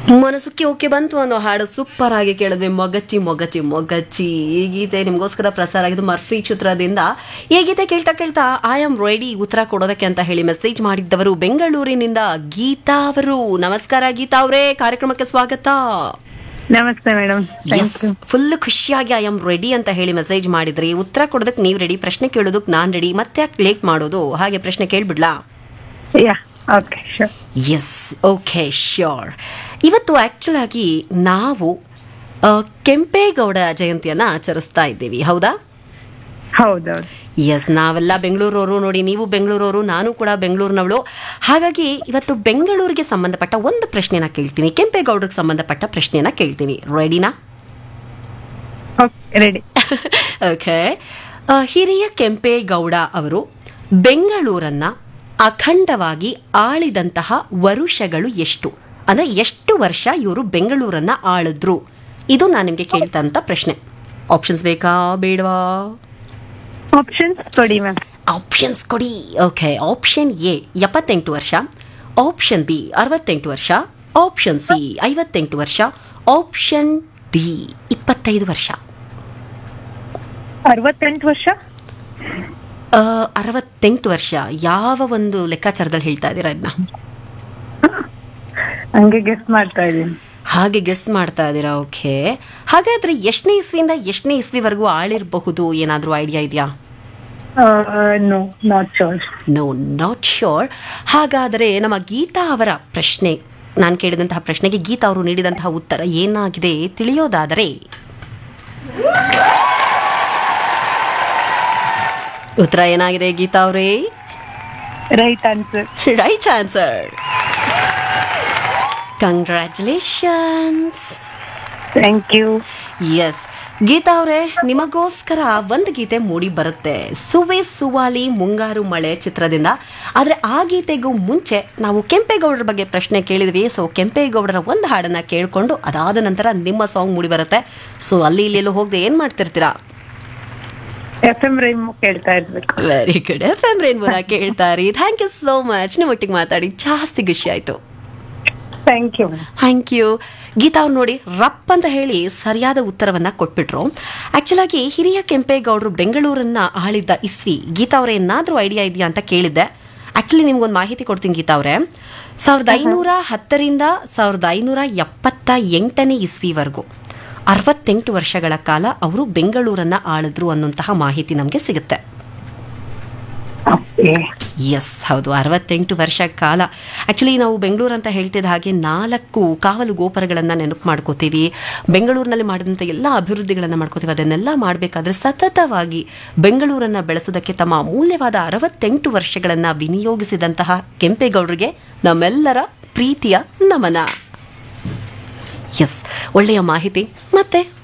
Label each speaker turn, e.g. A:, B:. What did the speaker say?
A: ಮನಸ್ಸಕ್ಕೆ okay ಬಂತು ಅನ್ನೋ ಹಾಡು ಸೂಪರ್ ಆಗಿ ಕೇಳಿದ್ವಿ ಮೊಗಚಿ ಮೊಗಚಿ ಮೊಗಚಿ ಈ ಗೀತೆ ನಿಮಗೋಸ್ಕರ ಪ್ರಸಾರ ಆಗಿದ್ದು ಮರ್ಫಿ ಚಿತ್ರದಿಂದ ಈ ಗೀತೆ ಕೇಳ್ತಾ ಕೇಳ್ತಾ ಐ ಆಮ್ ರೆಡಿ ಉತ್ತರ ಕೊಡೋದಕ್ಕೆ ಅಂತ ಹೇಳಿ ಮೆಸೇಜ್ ಮಾಡಿದ್ದವರು ಬೆಂಗಳೂರಿನಿಂದ ಗೀತಾ ಅವರು ನಮಸ್ಕಾರ ಗೀತಾ ಅವರೇ ಕಾರ್ಯಕ್ರಮಕ್ಕೆ ಸ್ವಾಗತ
B: ನಮಸ್ತೆ ಮೇಡಮ್
A: ಎಸ್ ಫುಲ್ ಖುಷಿಯಾಗಿ ಐ ಆಮ್ ರೆಡಿ ಅಂತ ಹೇಳಿ ಮೆಸೇಜ್ ಮಾಡಿದ್ರಿ ಉತ್ತರ ಕೊಡೋದಕ್ಕೆ ನೀವು ರೆಡಿ ಪ್ರಶ್ನೆ ಕೇಳೋದಕ್ಕೆ ನಾನು ರೆಡಿ ಮತ್ತೆ ಯಾಕೆ ಲೇಟ್ ಮಾಡೋದು ಹಾಗೆ ಪ್ರಶ್ನೆ ಕೇಳ್ಬಿಡ್ಲಾ
B: yeah okay sure
A: yes okay sure ಇವತ್ತು ಆ್ಯಕ್ಚುಲ್ ಆಗಿ ನಾವು ಆ, ಕೆಂಪೇಗೌಡ ಜಯಂತಿಯನ್ನು ಆಚರಿಸ್ತಾ ಇದ್ದೀವಿ ಹೌದಾ
B: ಹೌದೌದು
A: ಎಸ್ ನಾವೆಲ್ಲ ಬೆಂಗಳೂರವರು ನೋಡಿ ನೀವು ಬೆಂಗಳೂರವರು ನಾನು ಕೂಡ ಬೆಂಗಳೂರಿನವಳು ಹಾಗಾಗಿ ಇವತ್ತು ಬೆಂಗಳೂರಿಗೆ ಸಂಬಂಧಪಟ್ಟ ಒಂದು ಪ್ರಶ್ನೆನ ಕೇಳ್ತೀನಿ ಕೆಂಪೇಗೌಡರಿಗೆ ಸಂಬಂಧಪಟ್ಟ ಪ್ರಶ್ನೆನ ಕೇಳ್ತೀನಿ ರೆಡಿನಾ
B: ಓಕೆ ರೆಡಿ
A: ಓಕೆ ಆ, ಹಿರಿಯ ಕೆಂಪೇಗೌಡ ಅವರು ಬೆಂಗಳೂರನ್ನ ಅಖಂಡವಾಗಿ ಆಳಿದಂತಹ ವರುಷಗಳು ಎಷ್ಟು ಅಂದ್ರೆ ಎಷ್ಟು ವರ್ಷ ಇವರು ಬೆಂಗಳೂರನ್ನ ಆಳಿದ್ರು ಇದು ನಾನು ನಿಮಗೆ ಕೇಳ್ತಂತ ಪ್ರಶ್ನೆ ಆಪ್ಷನ್ಸ್ ಬೇಕಾ ಬೇಡವಾ
B: ಆಪ್ಷನ್ಸ್ ಕೊಡಿ ಮ್ಯಾಮ್
A: ಆಪ್ಷನ್ಸ್ ಕೊಡಿ ಓಕೆ ಆಪ್ಷನ್ ಎ ಎಪ್ಪತ್ತೆಂಟು ವರ್ಷ ಆಪ್ಷನ್ ಬಿ ಅರವತ್ತೆಂಟು ವರ್ಷ ಆಪ್ಷನ್ ಸಿ ಐವತ್ತೆಂಟು ವರ್ಷ ಆಪ್ಷನ್ ಡಿ ಇಪ್ಪತ್ತೈದು ವರ್ಷ
B: ಅರವತ್ತೆಂಟು ವರ್ಷ
A: ಆ, ಅರವತ್ತೆಂಟು ವರ್ಷ ಯಾವ ಒಂದು ಲೆಕ್ಕಾಚಾರದಲ್ಲಿ ಹೇಳ್ತಾ ಇದ್ದೀರಾ ಇದನ್ನ
B: ಹಂಗೆ ಗೆಸ್ ಮಾಡ್ತಾ ಇದ್ದೀನಿ
A: ಹಾಗೆ ಗೆಸ್ ಮಾಡ್ತಾ ಇದ್ದೀರಾ ಓಕೆ ಹಾಗಾದ್ರೆ ಎಷ್ಟನೇ ಇಸ್ವಿಯಿಂದ ಎಷ್ಟನೇ ಇಸ್ವಿವರೆಗೂ ಆಳಿರಬಹುದು ಏನಾದರೂ ಐಡಿಯಾ ಇದೆಯಾ
B: no not sure
A: no not sure ಹಾಗಾದರೆ ನಮ್ಮ ಗೀತಾ ಅವರ ಪ್ರಶ್ನೆ ನಾನು ಕೇಳಿದಂತಹ ಪ್ರಶ್ನೆಗೆ ಗೀತಾ ಅವರು ನೀಡಿದಂತಹ ಉತ್ತರ ಏನಾಗಿದೆ ತಿಳಿಯೋದಾದರೆ ಉತ್ತರ ಏನಾಗಿದೆ ಗೀತಾ ಅವರೇ
B: right answer
A: right answer congratulations
B: thank you
A: yes Geeta ಅವರೇ ನಿಮಗೋಸ್ಕರ ಒಂದು ಗೀತೆ ಮೂಡಿ ಬರುತ್ತೆ ಸುವೆ ಸುವಾಲಿ ಮುಂಗಾರು ಮಳೆ ಚಿತ್ರದಿಂದ ಆದರೆ ಆ ಗೀತೆಗೂ ಮುಂಚೆ ನಾವು ಕೆಂಪೇಗೌಡರ ಬಗ್ಗೆ ಪ್ರಶ್ನೆ ಕೇಳಿದ್ವಿ ಸೊ ಕೆಂಪೇಗೌಡರ ಒಂದು ಹಾಡನ್ನ ಕೇಳಿಕೊಂಡು ಅದಾದ ನಂತರ ನಿಮ್ಮ ಸಾಂಗ್ ಮೂಡಿ ಬರುತ್ತೆ ಸೊ ಅಲ್ಲಿ ಇಲ್ಲಿ ಎಲ್ಲೂ ಹೋಗದೆ ಏನು ಮಾಡ್ತಿರ್ತೀರಾ
B: ಎಫ್ ಎಂ ರೈಮ್ ಕೇಳ್ತಾ ಇರ್ಬೇಕು
A: ವೆರಿ ಗುಡ್ ಎಫ್ ಎಂ ರೇನ್ಬೋನ ಕೇಳ್ತಾರಿ ಥ್ಯಾಂಕ್ ಯು ಸೋ ಮಚ್ ನಿಮ್ಮೊಟ್ಟಿಗೆ ಮಾತಾಡಿ ಜಾಸ್ತಿ ಖುಷಿ ಆಯಿತು
B: thank you
A: thank you Geeta ಅವ್ರು ನೋಡಿ ರಪ್ ಅಂತ ಹೇಳಿ ಸರಿಯಾದ ಉತ್ತರವನ್ನ ಕೊಟ್ಬಿಟ್ರು ಆಕ್ಚುಲ್ ಆಗಿ ಹಿರಿಯ ಕೆಂಪೇಗೌಡರು ಬೆಂಗಳೂರನ್ನ ಆಳಿದ್ದ ಇಸ್ವಿ ಗೀತಾ ಅವರೇ ಏನಾದರೂ ಐಡಿಯಾ ಇದೆಯಾ ಅಂತ ಕೇಳಿದ್ದೆ ಆಕ್ಚುಲಿ ನಿಮ್ಗೊಂದು ಮಾಹಿತಿ ಕೊಡ್ತೀನಿ ಗೀತಾ ಅವರೇ ಸಾವಿರದ ಐನೂರ ಹತ್ತರಿಂದ ಸಾವಿರದ ಐನೂರ ಎಪ್ಪತ್ತ ಎಂಟನೇ ಇಸ್ವಿವರೆಗೂ ಅರವತ್ತೆಂಟು ವರ್ಷಗಳ ಕಾಲ ಅವರು ಬೆಂಗಳೂರನ್ನ ಆಳಿದ್ರು ಅನ್ನುವಂತಹ ಮಾಹಿತಿ ನಮಗೆ ಸಿಗುತ್ತೆ
B: ಓಕೆ
A: ಎಸ್ ಹೌದು ಅರವತ್ತೆಂಟು ವರ್ಷ ಕಾಲ ಆ್ಯಕ್ಚುಲಿ ನಾವು ಬೆಂಗಳೂರು ಅಂತ ಹೇಳ್ತಿದ್ದ ಹಾಗೆ ನಾಲ್ಕು ಕಾವಲು ಗೋಪುರಗಳನ್ನು ನೆನಪು ಮಾಡ್ಕೋತೀವಿ ಬೆಂಗಳೂರಿನಲ್ಲಿ ಮಾಡಿದಂಥ ಎಲ್ಲ ಅಭಿವೃದ್ಧಿಗಳನ್ನು ಮಾಡ್ಕೋತೀವಿ ಅದನ್ನೆಲ್ಲ ಮಾಡಬೇಕಾದ್ರೆ ಸತತವಾಗಿ ಬೆಂಗಳೂರನ್ನು ಬೆಳೆಸೋದಕ್ಕೆ ತಮ್ಮ ಅಮೂಲ್ಯವಾದ ಅರವತ್ತೆಂಟು ವರ್ಷಗಳನ್ನು ವಿನಿಯೋಗಿಸಿದಂತಹ ಕೆಂಪೇಗೌಡರಿಗೆ ನಮ್ಮೆಲ್ಲರ ಪ್ರೀತಿಯ ನಮನ ಎಸ್ ಒಳ್ಳೆಯ ಮಾಹಿತಿ ಮತ್ತೆ